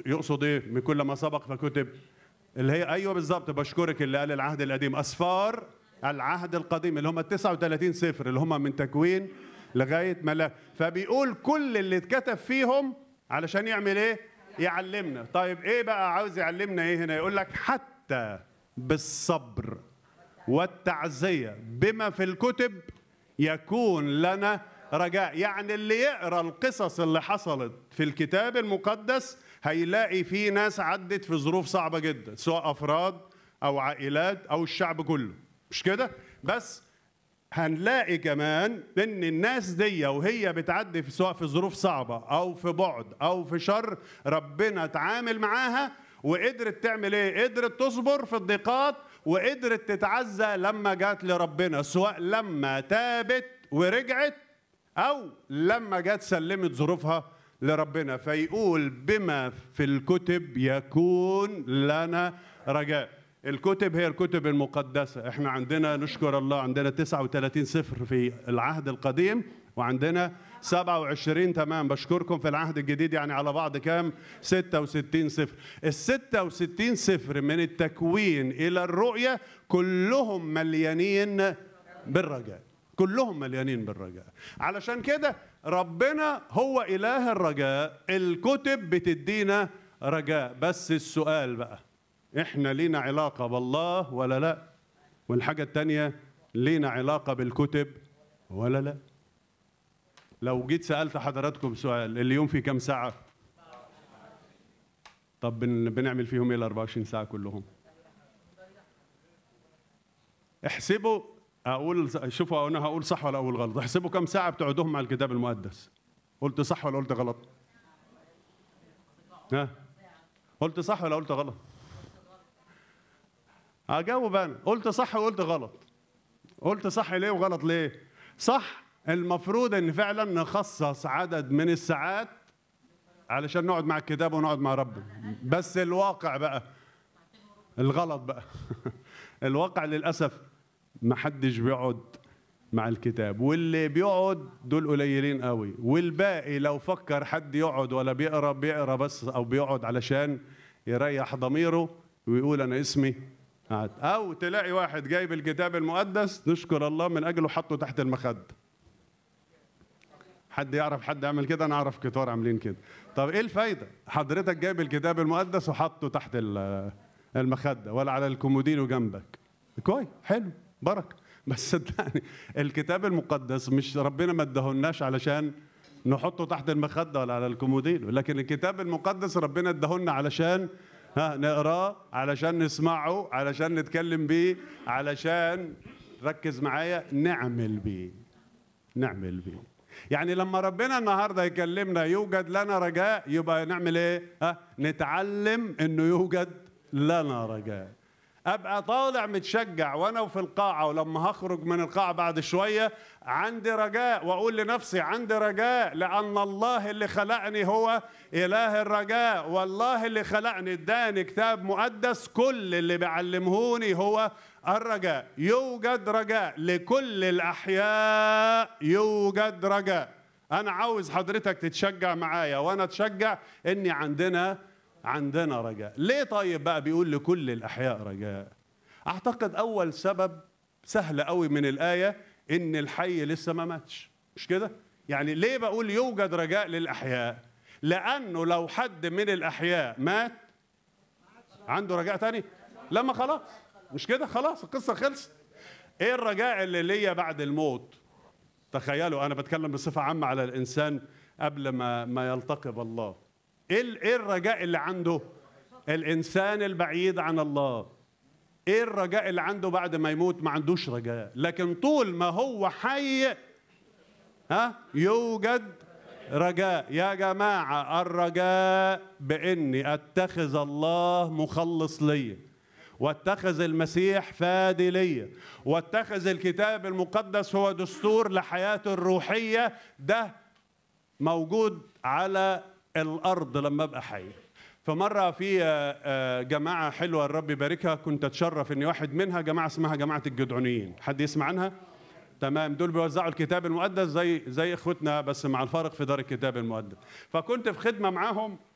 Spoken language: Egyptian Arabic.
يقصد ايه من كل ما سبق فكتب اللي هي ايوه بالظبط بشكرك اللي قال العهد القديم اسفار العهد القديم اللي هم ال 39 سفر اللي هم من تكوين لغايه ملاك فبيقول كل اللي اتكتب فيهم علشان يعمل ايه يعلمنا طيب ايه بقى عاوز يعلمنا ايه هنا يقول لك حتى بالصبر والتعزيه بما في الكتب يكون لنا رجاء يعني اللي يقرا القصص اللي حصلت في الكتاب المقدس هيلاقي في ناس عدت في ظروف صعبه جدا سواء افراد او عائلات او الشعب كله مش كده بس هنلاقي كمان ان الناس دي وهي بتعدي في سواء في ظروف صعبه او في بعد او في شر ربنا اتعامل معاها وقدرت تعمل ايه قدرت تصبر في الضيقات وقدرت تتعزى لما جات لربنا سواء لما تابت ورجعت او لما جت سلمت ظروفها لربنا فيقول بما في الكتب يكون لنا رجاء الكتب هي الكتب المقدسة احنا عندنا نشكر الله عندنا 39 سفر في العهد القديم وعندنا 27 تمام بشكركم في العهد الجديد يعني على بعض كام 66 سفر ال 66 سفر من التكوين إلى الرؤية كلهم مليانين بالرجاء كلهم مليانين بالرجاء علشان كده ربنا هو إله الرجاء الكتب بتدينا رجاء بس السؤال بقى احنا لينا علاقة بالله ولا لا والحاجة التانية لينا علاقة بالكتب ولا لا لو جيت سألت حضراتكم سؤال اليوم في كم ساعة طب بن- بنعمل فيهم ايه ال 24 ساعة كلهم احسبوا اقول شوفوا انا هقول صح ولا اقول غلط احسبوا كم ساعة بتقعدوهم مع الكتاب المقدس قلت صح ولا قلت غلط ها قلت صح ولا قلت غلط اجاوب انا قلت صح وقلت غلط قلت صح ليه وغلط ليه صح المفروض ان فعلا نخصص عدد من الساعات علشان نقعد مع الكتاب ونقعد مع ربنا بس الواقع بقى الغلط بقى الواقع للاسف ما حدش بيقعد مع الكتاب واللي بيقعد دول قليلين قوي والباقي لو فكر حد يقعد ولا بيقرا بيقرا بس او بيقعد علشان يريح ضميره ويقول انا اسمي قعد او تلاقي واحد جايب الكتاب المقدس نشكر الله من اجله حطه تحت المخده حد يعرف حد يعمل كده انا اعرف كتار عاملين كده طب ايه الفايده حضرتك جايب الكتاب المقدس وحطه تحت ال- المخده ولا على الكومودينو جنبك كويس حلو بركه بس صدقني الكتاب المقدس مش ربنا ما اداهولناش علشان نحطه تحت المخده ولا على الكومودينو لكن الكتاب المقدس ربنا اداهولنا علشان ها نقراه علشان نسمعه علشان نتكلم بيه علشان ركز معايا نعمل بيه نعمل بيه يعني لما ربنا النهارده يكلمنا يوجد لنا رجاء يبقى نعمل ايه ها نتعلم انه يوجد لنا رجاء ابقى طالع متشجع وانا وفي القاعه ولما هخرج من القاعه بعد شويه عندي رجاء واقول لنفسي عندي رجاء لان الله اللي خلقني هو اله الرجاء والله اللي خلقني اداني كتاب مقدس كل اللي بيعلمهوني هو الرجاء يوجد رجاء لكل الاحياء يوجد رجاء انا عاوز حضرتك تتشجع معايا وانا اتشجع اني عندنا عندنا رجاء ليه طيب بقى بيقول لكل الاحياء رجاء اعتقد اول سبب سهل قوي من الايه ان الحي لسه ما ماتش مش كده يعني ليه بقول يوجد رجاء للاحياء لانه لو حد من الاحياء مات عنده رجاء تاني لما خلاص مش كده خلاص القصه خلصت ايه الرجاء اللي ليا بعد الموت تخيلوا انا بتكلم بصفه عامه على الانسان قبل ما ما يلتقي بالله ايه ال- ايه الرجاء اللي عنده الانسان البعيد عن الله ايه الرجاء اللي عنده بعد ما يموت ما عندوش رجاء لكن طول ما هو حي ها يوجد رجاء يا جماعة الرجاء بإني أتخذ الله مخلص لي واتخذ المسيح فادي لي واتخذ الكتاب المقدس هو دستور لحياته الروحية ده موجود على الارض لما ابقى حي فمره في آه، آه، جماعه حلوه الرب يباركها كنت اتشرف اني واحد منها جماعه اسمها جماعه الجدعونيين حد يسمع عنها تمام دول بيوزعوا الكتاب المقدس زي زي اخوتنا بس مع الفرق في دار الكتاب المقدس فكنت في خدمه معاهم